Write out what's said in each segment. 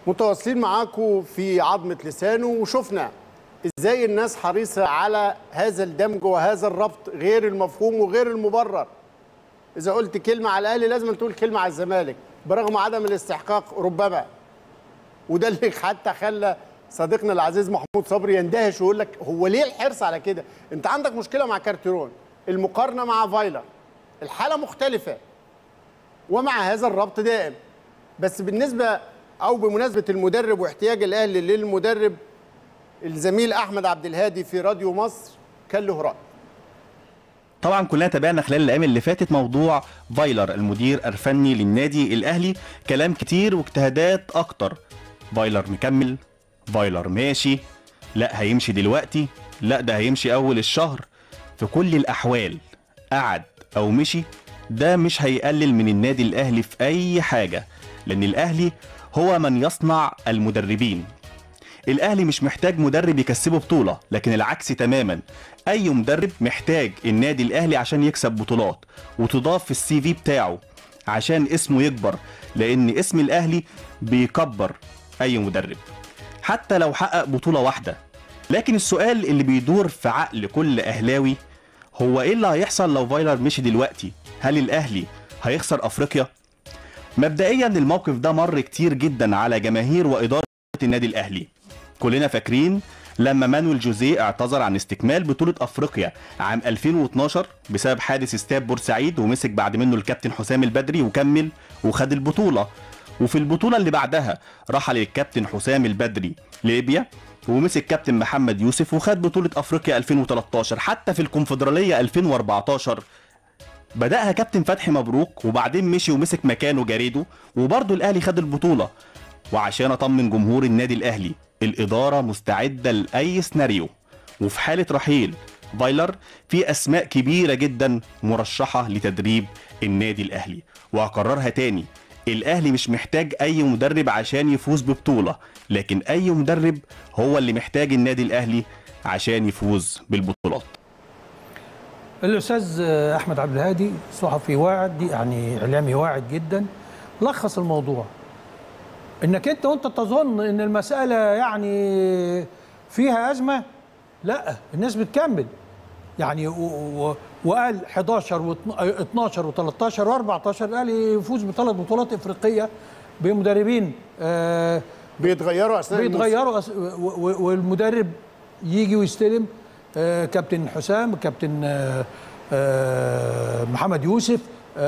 متواصلين معاكم في عظمة لسانه وشفنا ازاي الناس حريصة على هذا الدمج وهذا الربط غير المفهوم وغير المبرر إذا قلت كلمة على الأهلي لازم تقول كلمة على الزمالك برغم عدم الاستحقاق ربما وده اللي حتى خلى صديقنا العزيز محمود صبري يندهش ويقول لك هو ليه الحرص على كده؟ أنت عندك مشكلة مع كارتيرون المقارنة مع فايلر الحالة مختلفة ومع هذا الربط دائم بس بالنسبة أو بمناسبة المدرب واحتياج الأهلي للمدرب الزميل أحمد عبد الهادي في راديو مصر كان له رأي طبعا كلنا تابعنا خلال الايام اللي فاتت موضوع فايلر المدير الفني للنادي الاهلي كلام كتير واجتهادات اكتر فايلر مكمل فايلر ماشي لا هيمشي دلوقتي لا ده هيمشي اول الشهر في كل الاحوال قعد او مشي ده مش هيقلل من النادي الاهلي في اي حاجه لان الاهلي هو من يصنع المدربين الاهلي مش محتاج مدرب يكسبه بطوله لكن العكس تماما اي مدرب محتاج النادي الاهلي عشان يكسب بطولات وتضاف في السي في بتاعه عشان اسمه يكبر لان اسم الاهلي بيكبر اي مدرب حتى لو حقق بطوله واحده لكن السؤال اللي بيدور في عقل كل اهلاوي هو ايه اللي هيحصل لو فايلر مشي دلوقتي هل الاهلي هيخسر افريقيا مبدئيا الموقف ده مر كتير جدا على جماهير واداره النادي الاهلي كلنا فاكرين لما مانويل جوزيه اعتذر عن استكمال بطولة افريقيا عام 2012 بسبب حادث استاد بورسعيد ومسك بعد منه الكابتن حسام البدري وكمل وخد البطولة وفي البطولة اللي بعدها رحل الكابتن حسام البدري ليبيا ومسك كابتن محمد يوسف وخد بطولة افريقيا 2013 حتى في الكونفدرالية 2014 بدأها كابتن فتحي مبروك وبعدين مشي ومسك مكانه جاريدو وبرضه الاهلي خد البطولة وعشان اطمن جمهور النادي الاهلي الاداره مستعده لاي سيناريو وفي حاله رحيل فايلر في اسماء كبيره جدا مرشحه لتدريب النادي الاهلي واكررها تاني الاهلي مش محتاج اي مدرب عشان يفوز ببطوله لكن اي مدرب هو اللي محتاج النادي الاهلي عشان يفوز بالبطولات الاستاذ احمد عبد الهادي صحفي واعد يعني اعلامي واعد جدا لخص الموضوع انك انت وانت تظن ان المساله يعني فيها ازمه لا الناس بتكمل يعني و و وقال 11 و12 و13 و14 قال يفوز بثلاث بطولات افريقيه بمدربين آه بيتغيروا اثناء بيتغيروا أس... والمدرب يجي ويستلم آه كابتن حسام كابتن آه آه محمد يوسف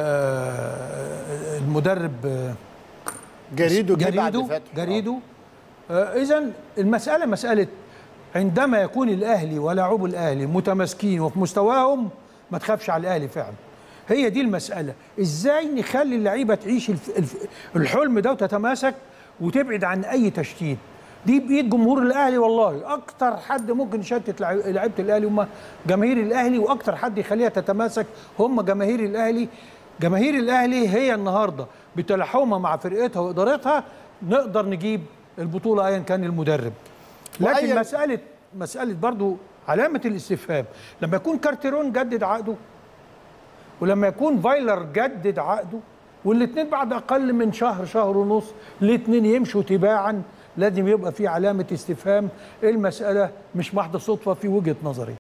آه المدرب آه جريدو جريدو جريدو آه اذا المساله مساله عندما يكون الاهلي ولاعب الاهلي متماسكين وفي مستواهم ما تخافش على الاهلي فعلا هي دي المساله ازاي نخلي اللعيبه تعيش الف... الف... الحلم ده وتتماسك وتبعد عن اي تشتيت دي بايد جمهور الاهلي والله اكتر حد ممكن يشتت لعيبه الاهلي هم جماهير الاهلي واكتر حد يخليها تتماسك هم جماهير الاهلي جماهير الاهلي هي النهارده بتلاحمها مع فرقتها وادارتها نقدر نجيب البطوله ايا كان المدرب لكن وأي- مساله مساله برضو علامه الاستفهام لما يكون كارتيرون جدد عقده ولما يكون فايلر جدد عقده والاثنين بعد اقل من شهر شهر ونص الاثنين يمشوا تباعا لازم يبقى في علامه استفهام المساله مش محض صدفه في وجهه نظري